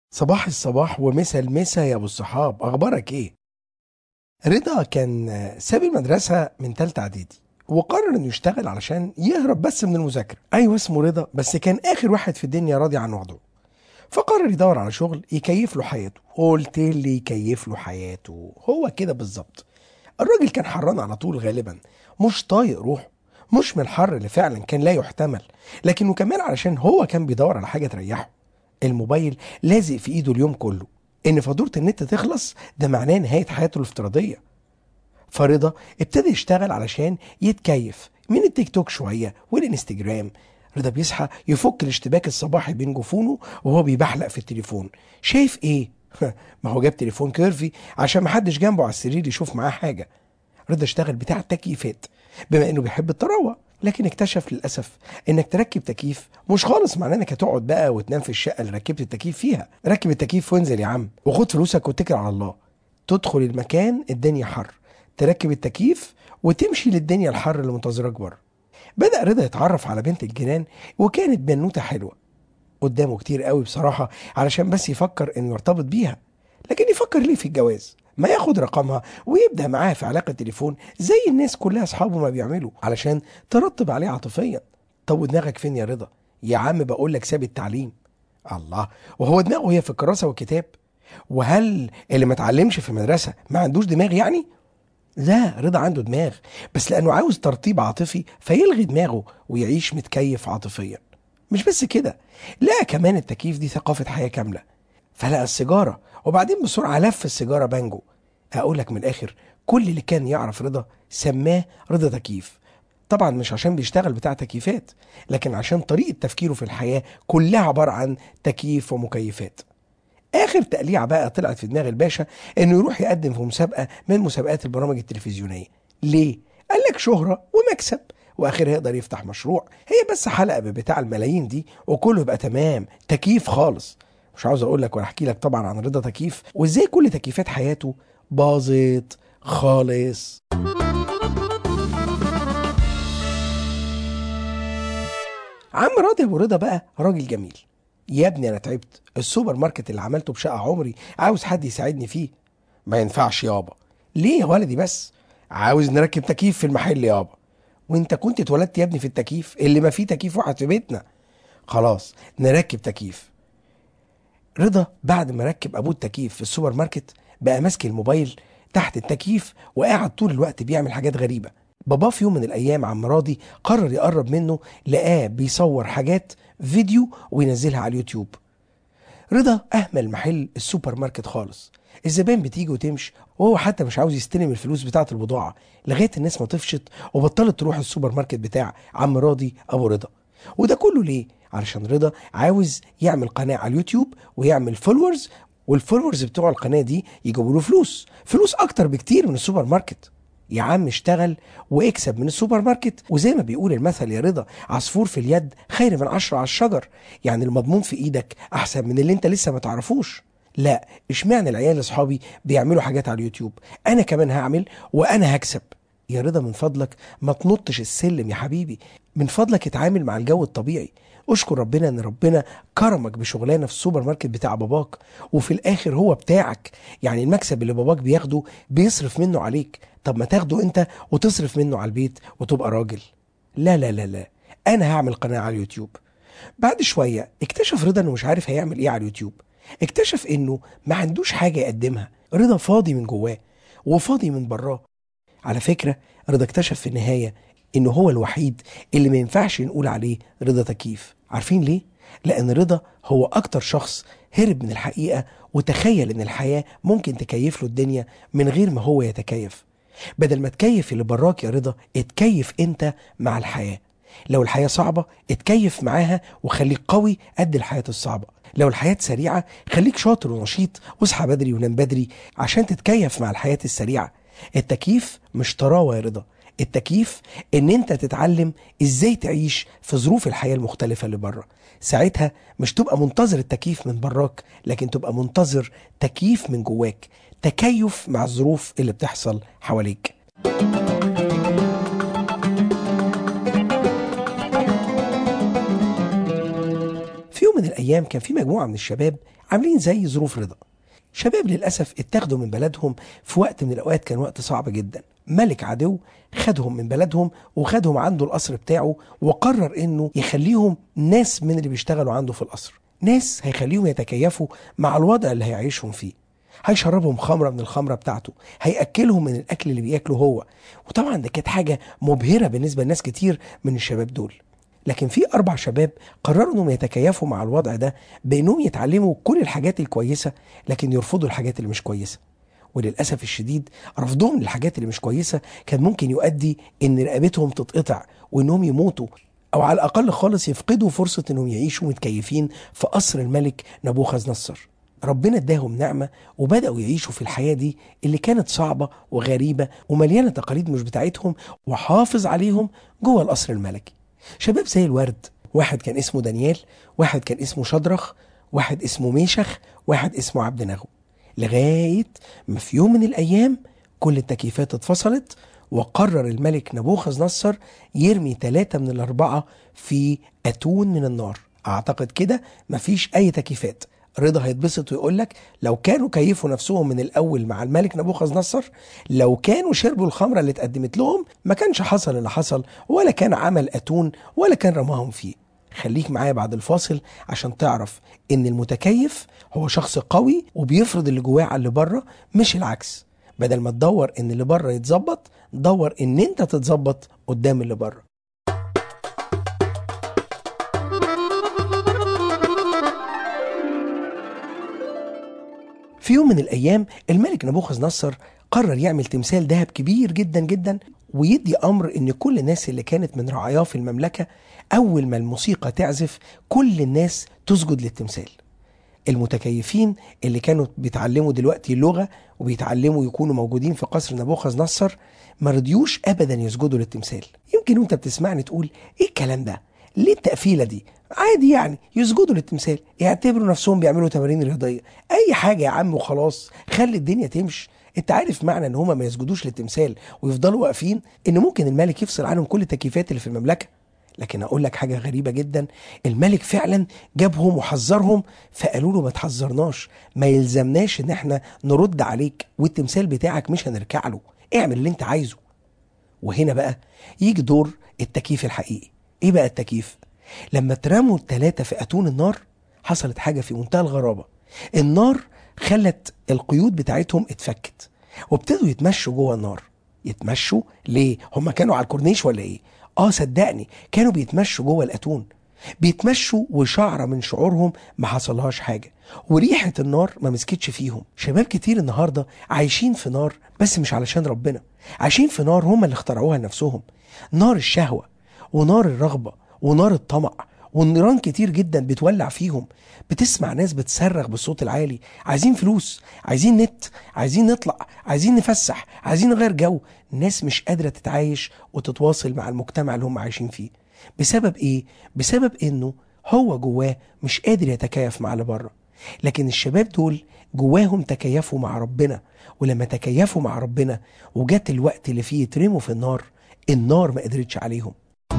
صباح الصباح ومسا المسا يا ابو الصحاب اخبارك ايه رضا كان ساب المدرسه من تالتة اعدادي وقرر انه يشتغل علشان يهرب بس من المذاكره ايوه اسمه رضا بس كان اخر واحد في الدنيا راضي عن وضعه فقرر يدور على شغل يكيف له حياته قلت لي يكيف له حياته هو كده بالظبط الراجل كان حران على طول غالبا مش طايق روحه مش من الحر اللي فعلا كان لا يحتمل لكنه كمان علشان هو كان بيدور على حاجه تريحه الموبايل لازق في ايده اليوم كله ان فاتوره النت تخلص ده معناه نهايه حياته الافتراضيه فرضا ابتدى يشتغل علشان يتكيف من التيك توك شويه والانستجرام رضا بيصحى يفك الاشتباك الصباحي بين جفونه وهو بيبحلق في التليفون شايف ايه ما هو جاب تليفون كيرفي عشان محدش جنبه على السرير يشوف معاه حاجه رضا اشتغل بتاع التكييفات بما انه بيحب الطراوه لكن اكتشف للاسف انك تركب تكييف مش خالص معناه انك هتقعد بقى وتنام في الشقه اللي ركبت التكييف فيها ركب التكييف وانزل يا عم وخد فلوسك واتكل على الله تدخل المكان الدنيا حر تركب التكييف وتمشي للدنيا الحر اللي منتظرك بره بدأ رضا يتعرف على بنت الجيران وكانت بنوتة حلوة قدامه كتير قوي بصراحة علشان بس يفكر انه يرتبط بيها لكن يفكر ليه في الجواز ما ياخد رقمها ويبدأ معاها في علاقة تليفون زي الناس كلها أصحابه ما بيعملوا علشان ترتب عليه عاطفيا طب ودماغك فين يا رضا يا عم بقول لك ساب التعليم الله وهو دماغه هي في الكراسة والكتاب وهل اللي ما اتعلمش في مدرسة ما عندوش دماغ يعني لا رضا عنده دماغ بس لأنه عاوز ترطيب عاطفي فيلغي دماغه ويعيش متكيف عاطفيا مش بس كده لا كمان التكييف دي ثقافة حياة كاملة فلقى السيجارة وبعدين بسرعة لف السيجارة بانجو أقول لك من الآخر كل اللي كان يعرف رضا سماه رضا تكييف طبعا مش عشان بيشتغل بتاع تكييفات لكن عشان طريقة تفكيره في الحياة كلها عبارة عن تكييف ومكيفات اخر تقليعه بقى طلعت في دماغ الباشا انه يروح يقدم في مسابقه من مسابقات البرامج التلفزيونيه ليه قال لك شهره ومكسب واخرها يقدر يفتح مشروع هي بس حلقه بتاع الملايين دي وكله يبقى تمام تكييف خالص مش عاوز اقول لك ولا احكي لك طبعا عن رضا تكييف وازاي كل تكييفات حياته باظت خالص عم راضي ابو رضا بقى راجل جميل يا ابني انا تعبت السوبر ماركت اللي عملته بشقه عمري عاوز حد يساعدني فيه ما ينفعش يابا ليه يا ولدي بس عاوز نركب تكييف في المحل يابا وانت كنت اتولدت يا ابني في التكييف اللي ما فيه تكييف واحد في بيتنا خلاص نركب تكييف رضا بعد ما ركب ابوه التكييف في السوبر ماركت بقى ماسك الموبايل تحت التكييف وقاعد طول الوقت بيعمل حاجات غريبه باباه في يوم من الايام عم راضي قرر يقرب منه لقاه بيصور حاجات فيديو وينزلها على اليوتيوب رضا اهمل محل السوبر ماركت خالص الزبائن بتيجي وتمشي وهو حتى مش عاوز يستلم الفلوس بتاعه البضاعه لغايه الناس ما طفشت وبطلت تروح السوبر ماركت بتاع عم راضي ابو رضا وده كله ليه علشان رضا عاوز يعمل قناه على اليوتيوب ويعمل فولورز والفولورز بتوع القناه دي يجيبوا له فلوس فلوس اكتر بكتير من السوبر ماركت يا عم اشتغل واكسب من السوبر ماركت وزي ما بيقول المثل يا رضا عصفور في اليد خير من عشرة على الشجر يعني المضمون في ايدك احسن من اللي انت لسه ما تعرفوش لا اشمعنى العيال اصحابي بيعملوا حاجات على اليوتيوب انا كمان هعمل وانا هكسب يا رضا من فضلك ما تنطش السلم يا حبيبي من فضلك اتعامل مع الجو الطبيعي اشكر ربنا ان ربنا كرمك بشغلانه في السوبر ماركت بتاع باباك وفي الاخر هو بتاعك يعني المكسب اللي باباك بياخده بيصرف منه عليك طب ما تاخده انت وتصرف منه على البيت وتبقى راجل لا لا لا لا انا هعمل قناه على اليوتيوب بعد شويه اكتشف رضا انه مش عارف هيعمل ايه على اليوتيوب اكتشف انه ما عندوش حاجه يقدمها رضا فاضي من جواه وفاضي من براه على فكره رضا اكتشف في النهايه انه هو الوحيد اللي ما ينفعش نقول عليه رضا تكييف عارفين ليه لان رضا هو اكتر شخص هرب من الحقيقه وتخيل ان الحياه ممكن تكيف له الدنيا من غير ما هو يتكيف بدل ما تكيف اللي براك يا رضا اتكيف انت مع الحياه لو الحياه صعبه اتكيف معاها وخليك قوي قد الحياه الصعبه لو الحياه سريعه خليك شاطر ونشيط واصحى بدري ونام بدري عشان تتكيف مع الحياه السريعه التكييف مش طراوه يا رضا التكييف ان انت تتعلم ازاي تعيش في ظروف الحياه المختلفه اللي بره ساعتها مش تبقى منتظر التكييف من براك لكن تبقى منتظر تكييف من جواك تكيف مع الظروف اللي بتحصل حواليك من الأيام كان في مجموعة من الشباب عاملين زي ظروف رضا شباب للأسف اتاخدوا من بلدهم في وقت من الأوقات كان وقت صعب جدا ملك عدو خدهم من بلدهم وخدهم عنده القصر بتاعه وقرر انه يخليهم ناس من اللي بيشتغلوا عنده في القصر ناس هيخليهم يتكيفوا مع الوضع اللي هيعيشهم فيه هيشربهم خمرة من الخمرة بتاعته هيأكلهم من الأكل اللي بياكله هو وطبعا ده كانت حاجة مبهرة بالنسبة لناس كتير من الشباب دول لكن في أربع شباب قرروا إنهم يتكيفوا مع الوضع ده بإنهم يتعلموا كل الحاجات الكويسة لكن يرفضوا الحاجات اللي مش كويسة وللأسف الشديد رفضهم للحاجات اللي مش كويسة كان ممكن يؤدي إن رقبتهم تتقطع وإنهم يموتوا أو على الأقل خالص يفقدوا فرصة إنهم يعيشوا متكيفين في قصر الملك نبوخذ نصر ربنا اداهم نعمة وبدأوا يعيشوا في الحياة دي اللي كانت صعبة وغريبة ومليانة تقاليد مش بتاعتهم وحافظ عليهم جوه القصر الملكي شباب زي الورد واحد كان اسمه دانيال واحد كان اسمه شدرخ واحد اسمه ميشخ واحد اسمه عبد نغو لغاية ما في يوم من الأيام كل التكييفات اتفصلت وقرر الملك نبوخذ نصر يرمي ثلاثة من الأربعة في أتون من النار أعتقد كده مفيش أي تكييفات رضا هيتبسط ويقول لك لو كانوا كيفوا نفسهم من الاول مع الملك نبوخذ نصر لو كانوا شربوا الخمره اللي اتقدمت لهم ما كانش حصل اللي حصل ولا كان عمل اتون ولا كان رماهم فيه خليك معايا بعد الفاصل عشان تعرف ان المتكيف هو شخص قوي وبيفرض اللي جواه على اللي بره مش العكس بدل ما تدور ان اللي بره يتظبط دور ان انت تتظبط قدام اللي بره في يوم من الايام الملك نبوخذ نصر قرر يعمل تمثال ذهب كبير جدا جدا ويدي امر ان كل الناس اللي كانت من رعاياه في المملكه اول ما الموسيقى تعزف كل الناس تسجد للتمثال المتكيفين اللي كانوا بيتعلموا دلوقتي اللغه وبيتعلموا يكونوا موجودين في قصر نبوخذ نصر ما رضيوش ابدا يسجدوا للتمثال يمكن وانت بتسمعني تقول ايه الكلام ده ليه التقفيله دي عادي يعني يسجدوا للتمثال يعتبروا نفسهم بيعملوا تمارين رياضيه اي حاجه يا عم وخلاص خلي الدنيا تمشي انت عارف معنى ان هما ما يسجدوش للتمثال ويفضلوا واقفين ان ممكن الملك يفصل عنهم كل التكييفات اللي في المملكه لكن اقول لك حاجه غريبه جدا الملك فعلا جابهم وحذرهم فقالوا له ما تحذرناش ما يلزمناش ان احنا نرد عليك والتمثال بتاعك مش هنركع له اعمل اللي انت عايزه وهنا بقى يجي دور التكييف الحقيقي ايه بقى التكييف لما اترموا التلاتة في اتون النار حصلت حاجه في منتهى الغرابه النار خلت القيود بتاعتهم اتفكت وابتدوا يتمشوا جوه النار يتمشوا ليه هم كانوا على الكورنيش ولا ايه اه صدقني كانوا بيتمشوا جوه الاتون بيتمشوا وشعره من شعورهم ما حصلهاش حاجه وريحه النار ما مسكتش فيهم شباب كتير النهارده عايشين في نار بس مش علشان ربنا عايشين في نار هم اللي اخترعوها لنفسهم نار الشهوه ونار الرغبه ونار الطمع والنيران كتير جدا بتولع فيهم بتسمع ناس بتصرخ بالصوت العالي عايزين فلوس عايزين نت عايزين نطلع عايزين نفسح عايزين نغير جو ناس مش قادرة تتعايش وتتواصل مع المجتمع اللي هم عايشين فيه بسبب ايه؟ بسبب انه هو جواه مش قادر يتكيف مع اللي بره لكن الشباب دول جواهم تكيفوا مع ربنا ولما تكيفوا مع ربنا وجات الوقت اللي فيه يترموا في النار النار ما قدرتش عليهم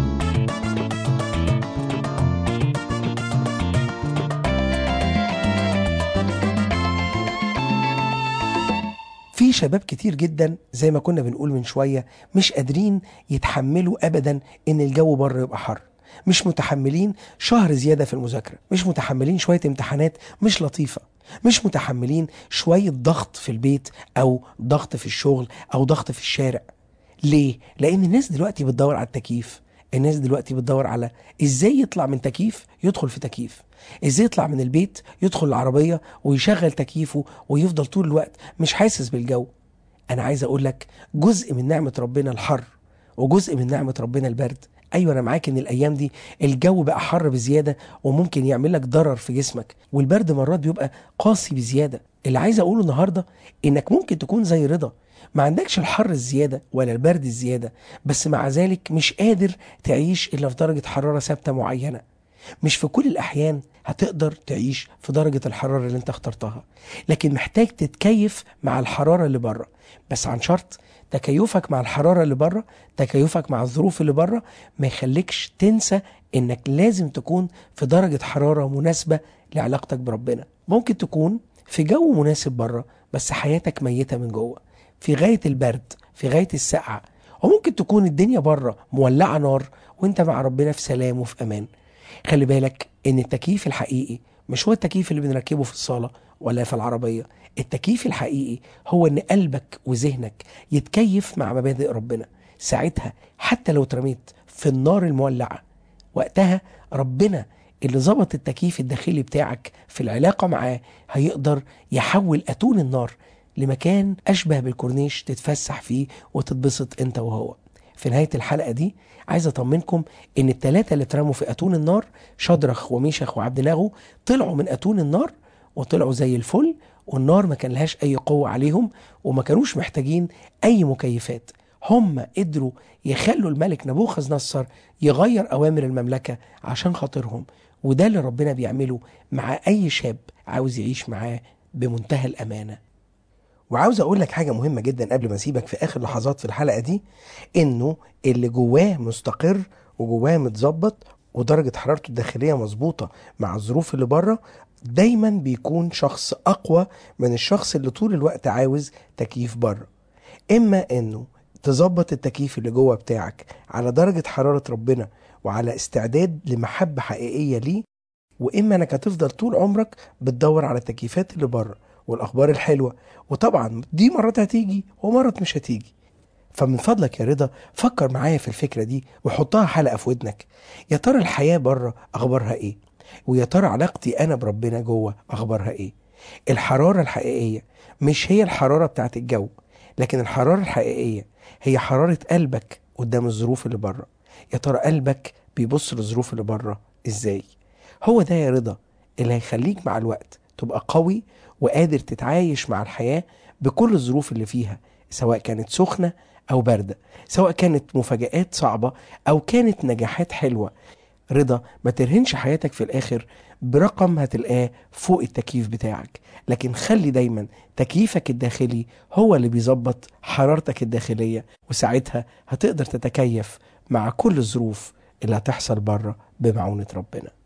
في شباب كتير جدا زي ما كنا بنقول من شوية مش قادرين يتحملوا أبدا إن الجو بره يبقى حر مش متحملين شهر زيادة في المذاكرة مش متحملين شوية امتحانات مش لطيفة مش متحملين شوية ضغط في البيت أو ضغط في الشغل أو ضغط في الشارع ليه؟ لأن الناس دلوقتي بتدور على التكييف الناس دلوقتي بتدور على ازاي يطلع من تكييف يدخل في تكييف ازاي يطلع من البيت يدخل العربية ويشغل تكييفه ويفضل طول الوقت مش حاسس بالجو انا عايز اقول لك جزء من نعمة ربنا الحر وجزء من نعمة ربنا البرد ايوه انا معاك ان الايام دي الجو بقى حر بزياده وممكن يعمل لك ضرر في جسمك والبرد مرات بيبقى قاسي بزياده اللي عايز اقوله النهارده انك ممكن تكون زي رضا ما عندكش الحر الزياده ولا البرد الزياده بس مع ذلك مش قادر تعيش الا في درجه حراره ثابته معينه مش في كل الاحيان هتقدر تعيش في درجه الحراره اللي انت اخترتها لكن محتاج تتكيف مع الحراره اللي بره بس عن شرط تكيفك مع الحرارة اللي بره تكيفك مع الظروف اللي بره ما يخليكش تنسى انك لازم تكون في درجة حرارة مناسبة لعلاقتك بربنا ممكن تكون في جو مناسب بره بس حياتك ميتة من جوه في غاية البرد في غاية السقعة وممكن تكون الدنيا بره مولعة نار وانت مع ربنا في سلام وفي امان خلي بالك ان التكييف الحقيقي مش هو التكييف اللي بنركبه في الصالة ولا في العربية التكييف الحقيقي هو ان قلبك وذهنك يتكيف مع مبادئ ربنا ساعتها حتى لو اترميت في النار المولعة وقتها ربنا اللي ظبط التكييف الداخلي بتاعك في العلاقة معاه هيقدر يحول أتون النار لمكان أشبه بالكورنيش تتفسح فيه وتتبسط أنت وهو في نهاية الحلقة دي عايز أطمنكم إن التلاتة اللي اترموا في أتون النار شدرخ وميشخ وعبد ناغو طلعوا من أتون النار وطلعوا زي الفل والنار ما كان لهاش أي قوة عليهم وما كانوش محتاجين أي مكيفات هم قدروا يخلوا الملك نبوخذ نصر يغير أوامر المملكة عشان خاطرهم وده اللي ربنا بيعمله مع أي شاب عاوز يعيش معاه بمنتهى الأمانة وعاوز اقول لك حاجه مهمه جدا قبل ما اسيبك في اخر لحظات في الحلقه دي انه اللي جواه مستقر وجواه متظبط ودرجه حرارته الداخليه مظبوطه مع الظروف اللي بره دايما بيكون شخص اقوى من الشخص اللي طول الوقت عاوز تكييف بره اما انه تظبط التكييف اللي جوه بتاعك على درجه حراره ربنا وعلى استعداد لمحبه حقيقيه ليه واما انك هتفضل طول عمرك بتدور على التكييفات اللي بره والاخبار الحلوه وطبعا دي مرات هتيجي ومرات مش هتيجي فمن فضلك يا رضا فكر معايا في الفكره دي وحطها حلقه في ودنك يا ترى الحياه بره اخبارها ايه ويا ترى علاقتي انا بربنا جوه اخبارها ايه الحراره الحقيقيه مش هي الحراره بتاعت الجو لكن الحراره الحقيقيه هي حراره قلبك قدام الظروف اللي بره يا ترى قلبك بيبص للظروف اللي بره ازاي هو ده يا رضا اللي هيخليك مع الوقت تبقى قوي وقادر تتعايش مع الحياة بكل الظروف اللي فيها سواء كانت سخنة أو باردة سواء كانت مفاجآت صعبة أو كانت نجاحات حلوة رضا ما ترهنش حياتك في الآخر برقم هتلقاه فوق التكييف بتاعك لكن خلي دايما تكييفك الداخلي هو اللي بيظبط حرارتك الداخلية وساعتها هتقدر تتكيف مع كل الظروف اللي هتحصل بره بمعونة ربنا